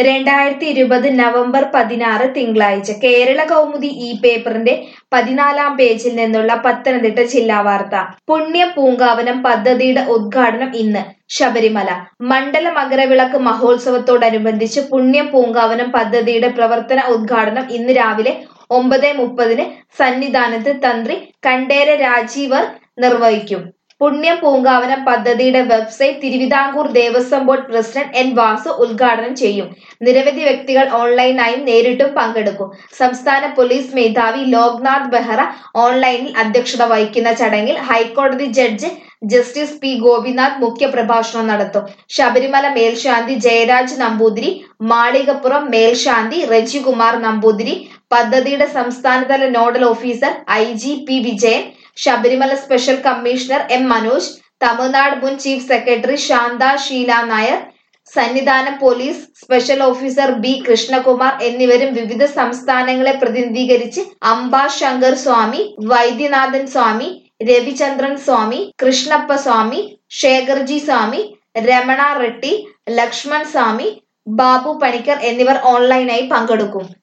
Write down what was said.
രണ്ടായിരത്തി ഇരുപത് നവംബർ പതിനാറ് തിങ്കളാഴ്ച കേരള കൗമുദി ഈ പേപ്പറിന്റെ പതിനാലാം പേജിൽ നിന്നുള്ള പത്തനംതിട്ട ജില്ലാ വാർത്ത പുണ്യ പൂങ്കാവനം പദ്ധതിയുടെ ഉദ്ഘാടനം ഇന്ന് ശബരിമല മണ്ഡല മകരവിളക്ക് മഹോത്സവത്തോടനുബന്ധിച്ച് പുണ്യ പൂങ്കാവനം പദ്ധതിയുടെ പ്രവർത്തന ഉദ്ഘാടനം ഇന്ന് രാവിലെ ഒമ്പത് മുപ്പതിന് സന്നിധാനത്ത് തന്ത്രി കണ്ടേര രാജീവർ നിർവഹിക്കും പുണ്യം പൂങ്കാവനം പദ്ധതിയുടെ website Thiruvithamkoor Devaswom board president N Vasu ഉദ്ഘാടനം ചെയ്യും നിരവധി വ്യക്തികൾ ഓൺലൈനായും നേരിട്ടും പങ്കെടുക്കും സംസ്ഥാന പോലീസ് മേധാവി ലോക്നാഥ് ബെഹ്റ ഓൺലൈനിൽ അധ്യക്ഷത വഹിക്കുന്ന ചടങ്ങിൽ ഹൈക്കോടതി ജഡ്ജ് ജസ്റ്റിസ് പി ഗോപിനാഥ് മുഖ്യപ്രഭാഷണം നടത്തും ശബരിമല മേൽശാന്തി ജയരാജ് നമ്പൂതിരി മാളികപ്പുറം മേൽശാന്തി റജികുമാർ നമ്പൂതിരി പദ്ധതിയുടെ സംസ്ഥാനതല nodal officer I G P Vijayan Sabarimala special commissioner M Manoj Tamil Nadu മുൻ chief secretary Shantha Sheela Nair Sannidhanam police special officer B Krishnakumar എന്നിവരും വിവിധ സംസ്ഥാനങ്ങളെ പ്രതിനിധീകരിച്ച് അംബാ ശങ്കർ സ്വാമി വൈദ്യനാഥൻ സ്വാമി രവിചന്ദ്രൻ സ്വാമി കൃഷ്ണപ്പ സ്വാമി ശേഖർജി സ്വാമി രമണ റെഡ്ഡി ലക്ഷ്മൺ സ്വാമി ബാബു പണിക്കർ എന്നിവർ ഓൺലൈനായി പങ്കെടുക്കും